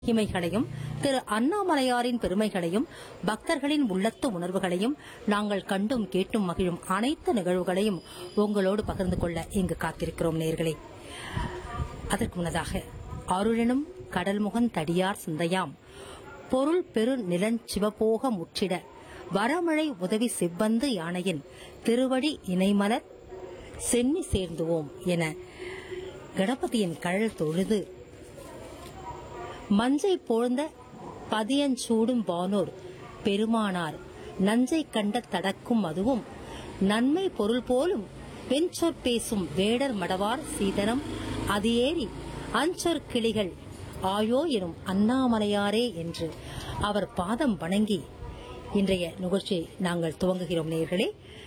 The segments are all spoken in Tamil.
மகிமைகளையும் திரு அண்ணாமலையாரின் பெருமைகளையும் பக்தர்களின் உள்ளத்து உணர்வுகளையும் நாங்கள் கண்டும் கேட்டும் மகிழும் அனைத்து நிகழ்வுகளையும் உங்களோடு பகிர்ந்து கொள்ள இங்கு காத்திருக்கிறோம் நேர்களே அதற்கு முன்னதாக அருளெனும் கடல்முகன் தடியார் சிந்தையாம் பொருள் பெரு நிலன் சிவபோக முற்றிட வரமழை உதவி செவ்வந்து யானையின் திருவடி இணைமலர் சென்னி சேர்ந்துவோம் என கணபதியின் கழல் தொழுது மஞ்சை போழ்ந்த பதியஞ்சூடும் வானோர் பெருமானார் நஞ்சை கண்ட தடக்கும் அதுவும் நன்மை பொருள் போலும் வெஞ்சொற் பேசும் வேடர் மடவார் சீதனம் அது ஏறி அஞ்சொற் கிளிகள் ஆயோ எனும் அண்ணாமலையாரே என்று அவர் பாதம் வணங்கி இன்றைய நிகழ்ச்சியை நாங்கள் துவங்குகிறோம் நேர்களே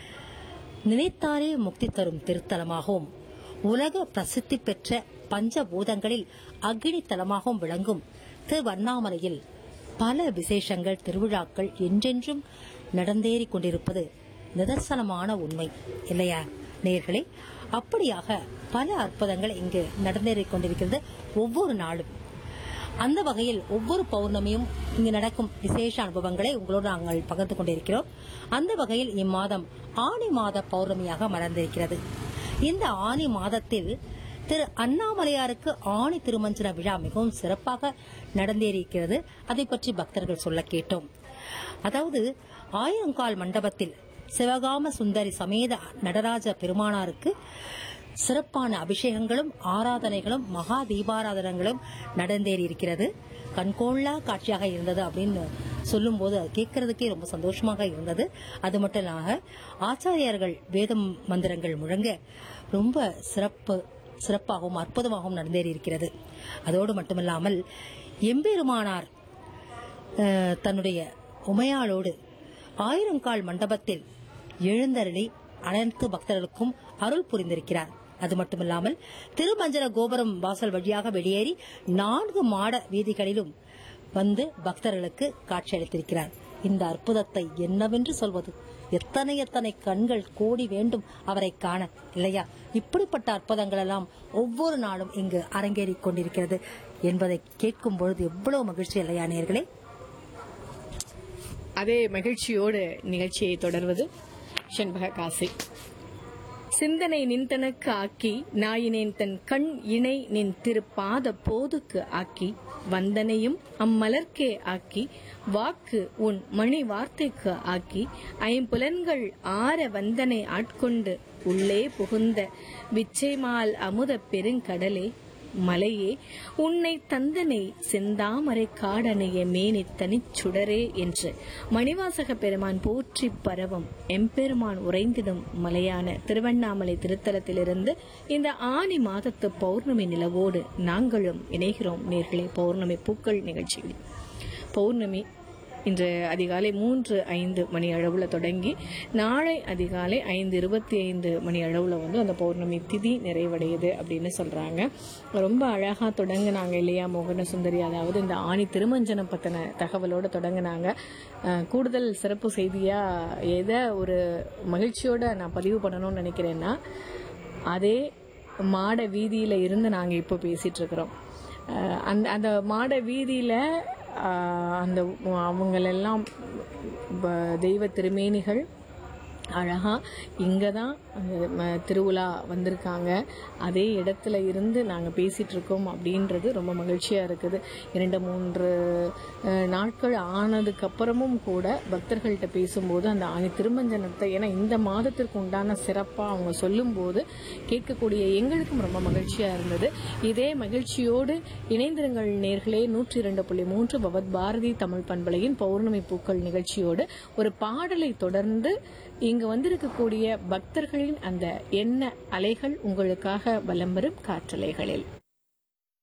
நினைத்தாரே முக்தி தரும் திருத்தலமாகவும் உலக பிரசித்தி பெற்ற பஞ்சபூதங்களில் அக்னி தலமாகவும் விளங்கும் திருவண்ணாமலையில் பல விசேஷங்கள் திருவிழாக்கள் என்றென்றும் நடந்தேறிக் கொண்டிருப்பது நிதர்சனமான உண்மை இல்லையா நேர்களே அப்படியாக பல அற்புதங்கள் இங்கு நடந்தேறிக் கொண்டிருக்கிறது ஒவ்வொரு நாளும் அந்த வகையில் ஒவ்வொரு பௌர்ணமியும் இங்கு நடக்கும் விசேஷ அனுபவங்களை உங்களோடு நாங்கள் பகிர்ந்து கொண்டிருக்கிறோம் அந்த வகையில் இம்மாதம் ஆனி மாத பௌர்ணமியாக மலர்ந்திருக்கிறது இந்த ஆனி மாதத்தில் திரு அண்ணாமலையாருக்கு ஆணி திருமஞ்சன விழா மிகவும் சிறப்பாக நடந்தேறியிருக்கிறது அதை பற்றி பக்தர்கள் சொல்ல கேட்டோம் அதாவது ஆயிரங்கால் மண்டபத்தில் சிவகாம சுந்தரி சமேத நடராஜ பெருமானாருக்கு சிறப்பான அபிஷேகங்களும் ஆராதனைகளும் மகா தீபாராதனங்களும் நடந்தேறி இருக்கிறது கண்கோள்ளா காட்சியாக இருந்தது அப்படின்னு சொல்லும்போது அது கேட்கறதுக்கே ரொம்ப சந்தோஷமாக இருந்தது அது மட்டும் இல்லாம ஆச்சாரியார்கள் வேதம் மந்திரங்கள் முழங்க ரொம்ப சிறப்பு சிறப்பாகவும் அற்புதமாகவும் நடந்தேறி இருக்கிறது அதோடு மட்டுமில்லாமல் எம்பெருமானார் அஹ், தன்னுடைய உமையாளோடு ஆயிரங்கால் மண்டபத்தில் எழுந்தருளி அனைத்து பக்தர்களுக்கும் அருள் புரிந்திருக்கிறார் அது மட்டுமில்லாமல் திருமஞ்சன கோபுரம் வாசல் வழியாக வெளியேறி நான்கு மாட வீதிகளிலும் வந்து பக்தர்களுக்கு காட்சியளித்திருக்கிறார் இந்த அற்புதத்தை என்னவென்று சொல்வது எத்தனை எத்தனை கண்கள் கோடி வேண்டும் அவரை காண இல்லையா இப்படிப்பட்ட அற்புதங்கள் எல்லாம் ஒவ்வொரு நாளும் இங்கு அரங்கேறிக் கொண்டிருக்கிறது என்பதை கேட்கும் பொழுது எவ்வளவு மகிழ்ச்சி இல்லையா நேர்களே அதே மகிழ்ச்சியோடு நிகழ்ச்சியை தொடர்வது செண்பக காசி சிந்தனை நின்தனுக்கு ஆக்கி நாயினேன் தன் கண் இணை நின் திருப்பாத போதுக்கு ஆக்கி வந்தனையும் அம்மலர்க்கே ஆக்கி வாக்கு உன் மணி வார்த்தைக்கு ஆக்கி ஐம்புலன்கள் ஆற வந்தனை ஆட்கொண்டு உள்ளே புகுந்த விச்சைமால் அமுத பெருங்கடலே மலையே உன்னை தந்தனை செந்தாமரை காடனைய மேனி தனிச்சுடரே என்று மணிவாசக பெருமான் போற்றி பரவும் எம்பெருமான் உறைந்திடும் மலையான திருவண்ணாமலை திருத்தலத்திலிருந்து இந்த ஆனி மாதத்து பௌர்ணமி நிலவோடு நாங்களும் இணைகிறோம் நேர்களே பௌர்ணமி பூக்கள் நிகழ்ச்சியில் பௌர்ணமி இன்று அதிகாலை மூன்று ஐந்து மணி அளவில் தொடங்கி நாளை அதிகாலை ஐந்து இருபத்தி ஐந்து மணி அளவில் வந்து அந்த பௌர்ணமி திதி நிறைவடையுது அப்படின்னு சொல்கிறாங்க ரொம்ப அழகாக தொடங்குனாங்க இல்லையா மோகன சுந்தரி அதாவது இந்த ஆணி திருமஞ்சனம் பற்றின தகவலோடு தொடங்குனாங்க அஹ், கூடுதல் சிறப்பு செய்தியாக எதை ஒரு மகிழ்ச்சியோட நான் பதிவு பண்ணணும்னு நினைக்கிறேன்னா அதே மாட வீதியில் இருந்து நாங்கள் இப்போ பேசிகிட்டு இருக்கிறோம் அஹ் அந்த அந்த மாட வீதியில் அந்த அவங்களெல்லாம் ப- தெய்வ திருமேனிகள் அழகா இங்கே தான் திருவிழா வந்திருக்காங்க அதே இடத்துல இருந்து நாங்கள் பேசிகிட்டு இருக்கோம் அப்படின்றது ரொம்ப மகிழ்ச்சியாக இருக்குது இரண்டு மூன்று அஹ், நாட்கள் ஆனதுக்கப்புறமும் கூட பக்தர்கள்ட்ட பேசும்போது அந்த ஆணி திருமஞ்சனத்தை ஏன்னா இந்த மாதத்திற்கு உண்டான சிறப்பாக அவங்க சொல்லும்போது கேட்கக்கூடிய எங்களுக்கும் ரொம்ப மகிழ்ச்சியாக இருந்தது இதே மகிழ்ச்சியோடு இணைந்திருங்கள் நேர்களே நூற்றி இரண்டு புள்ளி மூன்று பவத் பாரதி தமிழ் பண்பலையின் பௌர்ணமி பூக்கள் நிகழ்ச்சியோடு ஒரு பாடலை தொடர்ந்து இங்கு வந்திருக்கக்கூடிய பக்தர்களின் அந்த எண்ண அலைகள் உங்களுக்காக வலம் வரும் காற்றலைகளில்